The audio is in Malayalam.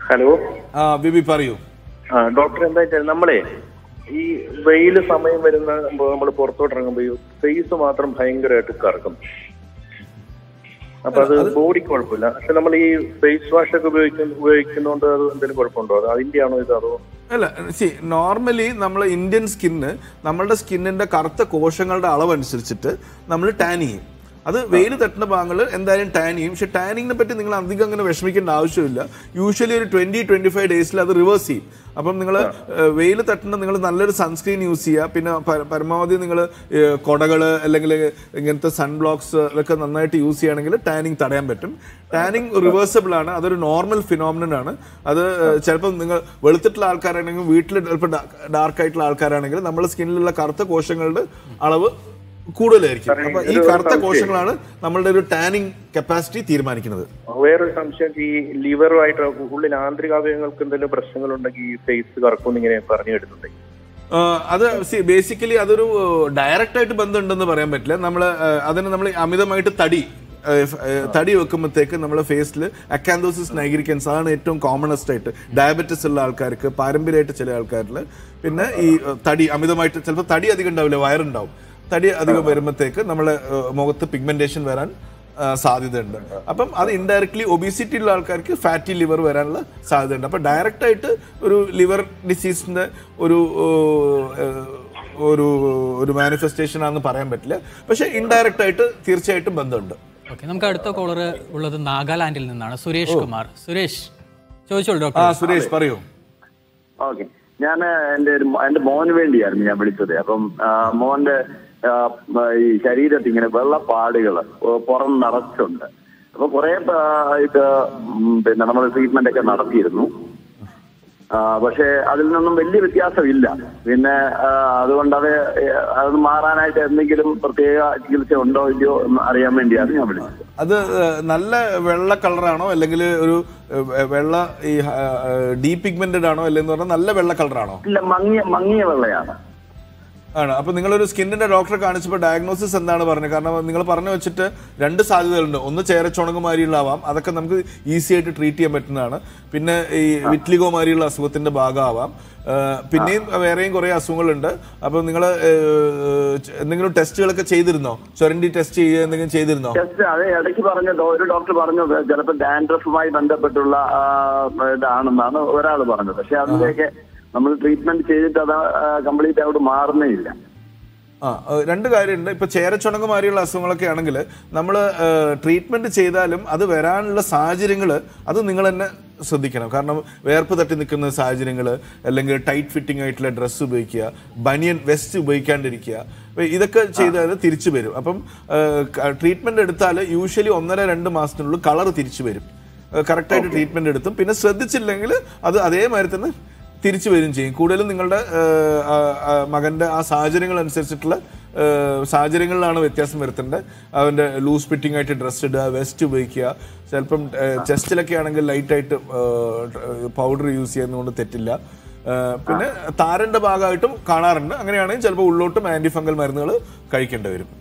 ഹലോ ആ ബിബി പറയൂ ആ ഡോക്ടർ എന്താ വെച്ചാൽ നമ്മളെ ഈ വെയിൽ സമയം വരുന്ന നമ്മൾ പുറത്തോട്ട് ഇറങ്ങുമ്പോൾ ഫേസ് മാത്രം ഭയങ്കരമായിട്ട് കറക്കും അപ്പൊ അത് ബോഡിക്ക് കുഴപ്പമില്ല പക്ഷെ നമ്മൾ ഈ ഫേസ് വാഷ് ഒക്കെ ഉപയോഗിക്കുന്ന ഉപയോഗിക്കുന്നതുകൊണ്ട് അത് എന്തെങ്കിലും കുഴപ്പമുണ്ടോ അത് അതിന്റെ ആണോ ഇത് അതോ അല്ല സി നോർമലി നമ്മൾ ഇന്ത്യൻ സ്കിന്ന് നമ്മളുടെ സ്കിന്നിന്റെ കറുത്ത കോശങ്ങളുടെ അളവനുസരിച്ചിട്ട് നമ്മൾ ടാൻ ചെയ്യും അത് വെയിൽ തട്ടുന്ന ഭാഗങ്ങൾ എന്തായാലും ടാൻ ചെയ്യും പക്ഷെ ടാനിങ്ങിനെ പറ്റി നിങ്ങൾ അധികം അങ്ങനെ വിഷമിക്കേണ്ട ആവശ്യമില്ല യൂഷ്വലി ഒരു ട്വന്റി ട്വന്റി ഫൈവ് ഡേയ്സിൽ അത് റിവേഴ്സ് ചെയ്യും അപ്പം നിങ്ങൾ വെയിൽ തട്ടുന്ന നിങ്ങൾ നല്ലൊരു സൺസ്ക്രീൻ യൂസ് ചെയ്യുക പിന്നെ പ- പരമാവധി നിങ്ങൾ കൊടകൾ അല്ലെങ്കിൽ ഇങ്ങനത്തെ സൺ ബ്ലോക്സ് ഒക്കെ നന്നായിട്ട് യൂസ് ചെയ്യുകയാണെങ്കിൽ ടാനിങ് തടയാൻ പറ്റും ടാനിങ് റിവേഴ്സിബിൾ ആണ് അതൊരു നോർമൽ ഫിനോമിനൻ ആണ് അത് ചിലപ്പോൾ നിങ്ങൾ വെളുത്തിട്ടുള്ള ആൾക്കാരാണെങ്കിൽ വീട്ടിൽ ചിലപ്പോൾ ഡാർക്ക് ആയിട്ടുള്ള ആൾക്കാരാണെങ്കിൽ നമ്മുടെ സ്കിന്നിലുള്ള കറുത്ത കോശങ്ങളുടെ അളവ് കൂടുതലായിരിക്കും അപ്പൊ ഈ കറുത്ത കോശങ്ങളാണ് നമ്മളുടെ ഒരു ടാനിങ് കപ്പാസിറ്റി തീരുമാനിക്കുന്നത് വേറൊരു സംശയം ഈ ലിവറുമായിട്ട് ഉള്ളിൽ ആന്തരികാവയവങ്ങൾക്ക് എന്തെങ്കിലും പ്രശ്നങ്ങളുണ്ടെങ്കിൽ ഈ ഫേസ് കറക്കും ഇങ്ങനെ പറഞ്ഞു കേട്ടിട്ടുണ്ട് ആ, അത് ബേസിക്കലി അതൊരു ഡയറക്റ്റ് ആയിട്ട് ബന്ധമുണ്ടെന്ന് പറയാൻ പറ്റില്ല നമ്മൾ അതിന് നമ്മൾ അമിതമായിട്ട് തടി ആ, ഫ്- ആ, തടി വെക്കുമ്പോഴത്തേക്ക് നമ്മുടെ ഫേസിൽ അക്കാന്തോസിസ് നൈഗ്രിക്കൻസ് അതാണ് ഏറ്റവും കോമണസ്റ്റ് ആയിട്ട് ഡയബറ്റിസ് ഉള്ള ആൾക്കാർക്ക് പാരമ്പര്യമായിട്ട് ചില ആൾക്കാരിൽ പിന്നെ ഈ ആ, തടി അമിതമായിട്ട് ചിലപ്പോൾ തടി അധികം ഉണ്ടാവില്ല വയറുണ്ടാവും തടി അധികം വരുമ്പോഴത്തേക്ക് നമ്മളെ ആ, മുഖത്ത് പിഗ്മെന്റേഷൻ വരാൻ ആ, സാധ്യതയുണ്ട് അപ്പം അത് ഇൻഡയറക്ട്ലി ഒബിസിറ്റി ഉള്ള ആൾക്കാർക്ക് ഫാറ്റി ലിവർ വരാനുള്ള സാധ്യതയുണ്ട് അപ്പം ഡയറക്റ്റ് ആയിട്ട് ഒരു ലിവർ ഡിസീസിന്റെ ഒരു ഏഹ്, ഒരു ഒരു മാനിഫെസ്റ്റേഷൻ ആണെന്ന് പറയാൻ പറ്റില്ല പക്ഷെ ഇൻഡയറക്റ്റ് ആയിട്ട് തീർച്ചയായിട്ടും ബന്ധമുണ്ട് ഓക്കെ നമുക്ക് അടുത്ത കോളർ ഉള്ളത് നാഗാലാൻഡിൽ നിന്നാണ് സുരേഷ് കുമാർ സുരേഷ് ചോദിച്ചോളൂ ആ ഡോക്ടർ സുരേഷ് പറയൂ ഓക്കെ ഞാൻ എന്റെ ഒരു മോ- എന്റെ മോന് വേണ്ടിയായിരുന്നു ഞാൻ വിളിച്ചത് അപ്പം ആ, മോന്റെ ആ, ഈ ശരീരത്തിൽ ഇങ്ങനെ വെള്ളപ്പാടുകൾ പുറം നിറച്ചുണ്ട് അപ്പൊ കുറെ ഇത് ഉം, പിന്നെ നമ്മൾ ട്രീറ്റ്മെന്റ് ഒക്കെ നടത്തിയിരുന്നു ആ, പക്ഷേ അതിൽ നിന്നും വലിയ വ്യത്യാസമില്ല പിന്നെ ആ, അതുകൊണ്ട് അത് ഏ, അത് മാറാനായിട്ട് എന്തെങ്കിലും പ്രത്യേക ചികിത്സ ഉണ്ടോ ഇല്ലയോ എന്ന് അറിയാൻ വേണ്ടിയാണ് ഞാൻ വിളിച്ചത് അത് ഏഹ്, നല്ല വെള്ള കളറാണോ അല്ലെങ്കിൽ ഒരു ഏഹ്, വെള്ള ഈ ഡീ പിഗ്മെന്റഡ് ആണോ അല്ലെന്ന് പറഞ്ഞാൽ നല്ല വെള്ള കളറാണോ ഇല്ല മങ്ങിയ മങ്ങിയ വെള്ളയാണ് ആണ് അപ്പൊ നിങ്ങളൊരു സ്കിന്നിന്റെ ഡോക്ടറെ കാണിച്ചപ്പോൾ ഡയഗ്നോസിസ് എന്താണ് പറഞ്ഞത് കാരണം നിങ്ങൾ പറഞ്ഞു വെച്ചിട്ട് രണ്ട് സാധ്യതകളുണ്ട് ഒന്ന് ചേരച്ചുണങ്ങ് മാരിയുള്ളാവാം അതൊക്കെ നമുക്ക് ഈസി ആയിട്ട് ട്രീറ്റ് ചെയ്യാൻ പറ്റുന്നതാണ് പിന്നെ ഈ വിറ്റ്ലിഗോ മാരിയുള്ള അസുഖത്തിന്റെ ഭാഗമാവാം ഏഹ് പിന്നെയും വേറെയും കുറെ അസുഖങ്ങളുണ്ട് അപ്പൊ നിങ്ങൾ എന്തെങ്കിലും ടെസ്റ്റുകളൊക്കെ ചെയ്തിരുന്നോ ചൊരണ്ടി ടെസ്റ്റ് ചെയ്യുക എന്തെങ്കിലും ചെയ്തിരുന്നോ ടെസ്റ്റ് അത് ഇടയ്ക്ക് പറഞ്ഞത് ഒരു ഡോക്ടർ പറഞ്ഞത് ചിലപ്പോൾ ഡാൻഡ്രഫുമായി ബന്ധപ്പെട്ടുള്ള ആ, ഇതാണെന്നാണ് ഒരാൾ പറഞ്ഞത് പക്ഷെ അതിലേക്ക് നമ്മൾ ട്രീറ്റ്മെന്റ് ചെയ്തിട്ട് അത് കംപ്ലീറ്റ് ആയിട്ട് മാറുന്നേ ഇല്ല ആ ഏഹ് രണ്ട് കാര്യമുണ്ട് ഇപ്പൊ ചേരച്ചുണങ്ങ് മാരിയുള്ള അസുഖങ്ങളൊക്കെ ആണെങ്കിൽ നമ്മൾ ട്രീറ്റ്മെന്റ് ചെയ്താലും അത് വരാനുള്ള സാഹചര്യങ്ങൾ അത് നിങ്ങൾ തന്നെ ശ്രദ്ധിക്കണം കാരണം വേർപ്പ് തട്ടി നിൽക്കുന്ന സാഹചര്യങ്ങൾ അല്ലെങ്കിൽ ടൈറ്റ് ഫിറ്റിംഗ് ആയിട്ടുള്ള ഡ്രസ്സ് ഉപയോഗിക്കുക ബനിയൻ വെസ്റ്റ് ഉപയോഗിക്കാണ്ടിരിക്കുക അപ്പൊ ഇതൊക്കെ ചെയ്താൽ തിരിച്ചു വരും അപ്പം ട്രീറ്റ്മെന്റ് എടുത്താൽ യൂഷ്വലി ഒന്നര രണ്ട് മാസത്തിനുള്ളിൽ കളർ തിരിച്ചു വരും കറക്റ്റായിട്ട് ട്രീറ്റ്മെന്റ് എടുത്തും പിന്നെ ശ്രദ്ധിച്ചില്ലെങ്കിൽ അത് അതേമാതിരി തന്നെ തിരിച്ചു വരും ചെയ്യും കൂടുതലും നിങ്ങളുടെ ഏഹ്, ആ, ആ, മകന്റെ ആ സാഹചര്യങ്ങൾ അനുസരിച്ചിട്ടുള്ള ഏഹ്, സാഹചര്യങ്ങളിലാണ് വ്യത്യാസം വരുത്തേണ്ടത് അവന്റെ ലൂസ് ഫിറ്റിംഗ് ആയിട്ട് ഡ്രസ്സ് ഇടുക വെസ്റ്റ് ഉപയോഗിക്കുക ചിലപ്പം ചെസ്റ്റിലൊക്കെ ആണെങ്കിൽ ലൈറ്റായിട്ട് പൗഡർ യൂസ് ചെയ്യുന്നതുകൊണ്ട് തെറ്റില്ല ഏഹ്, പിന്നെ താരന്റെ ഭാഗമായിട്ടും കാണാറുണ്ട് അങ്ങനെയാണെങ്കിൽ ചിലപ്പോൾ ഉള്ളോട്ടും ആന്റി ഫംഗൽ മരുന്നുകൾ കഴിക്കേണ്ടി വരും